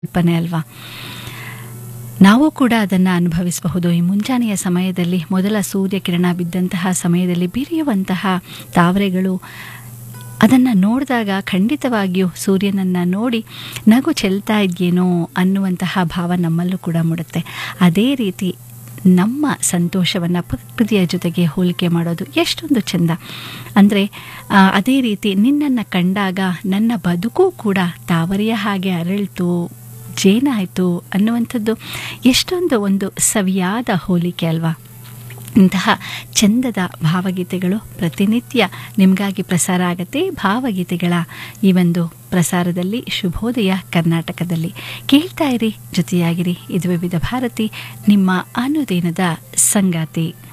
ಕಲ್ಪನೆ ಅಲ್ವಾ ನಾವು ಕೂಡ ಅದನ್ನು ಅನುಭವಿಸಬಹುದು ಈ ಮುಂಜಾನೆಯ ಸಮಯದಲ್ಲಿ ಮೊದಲ ಸೂರ್ಯ ಕಿರಣ ಬಿದ್ದಂತಹ ಸಮಯದಲ್ಲಿ ಬಿರಿಯುವಂತಹ ತಾವರೆಗಳು ಅದನ್ನು ನೋಡಿದಾಗ ಖಂಡಿತವಾಗಿಯೂ ಸೂರ್ಯನನ್ನು ನೋಡಿ ನಗು ಚೆಲ್ತಾ ಇದೆಯೇನೋ ಅನ್ನುವಂತಹ ಭಾವ ನಮ್ಮಲ್ಲೂ ಕೂಡ ಮೂಡುತ್ತೆ ಅದೇ ರೀತಿ ನಮ್ಮ ಸಂತೋಷವನ್ನು ಪ್ರಕೃತಿಯ ಜೊತೆಗೆ ಹೋಲಿಕೆ ಮಾಡೋದು ಎಷ್ಟೊಂದು ಚೆಂದ ಅಂದರೆ ಅದೇ ರೀತಿ ನಿನ್ನನ್ನು ಕಂಡಾಗ ನನ್ನ ಬದುಕು ಕೂಡ ತಾವರೆಯ ಹಾಗೆ ಅರಳ್ತು ಜೇನಾಯಿತು ಅನ್ನುವಂಥದ್ದು ಎಷ್ಟೊಂದು ಒಂದು ಸವಿಯಾದ ಹೋಲಿಕೆ ಅಲ್ವಾ ಇಂತಹ ಚಂದದ ಭಾವಗೀತೆಗಳು ಪ್ರತಿನಿತ್ಯ ನಿಮಗಾಗಿ ಪ್ರಸಾರ ಆಗುತ್ತೆ ಭಾವಗೀತೆಗಳ ಈ ಒಂದು ಪ್ರಸಾರದಲ್ಲಿ ಶುಭೋದಯ ಕರ್ನಾಟಕದಲ್ಲಿ ಕೇಳ್ತಾ ಇರಿ ಜೊತೆಯಾಗಿರಿ ಇದು ವಿವಿಧ ಭಾರತಿ ನಿಮ್ಮ ಅನುದಿನದ ಸಂಗಾತಿ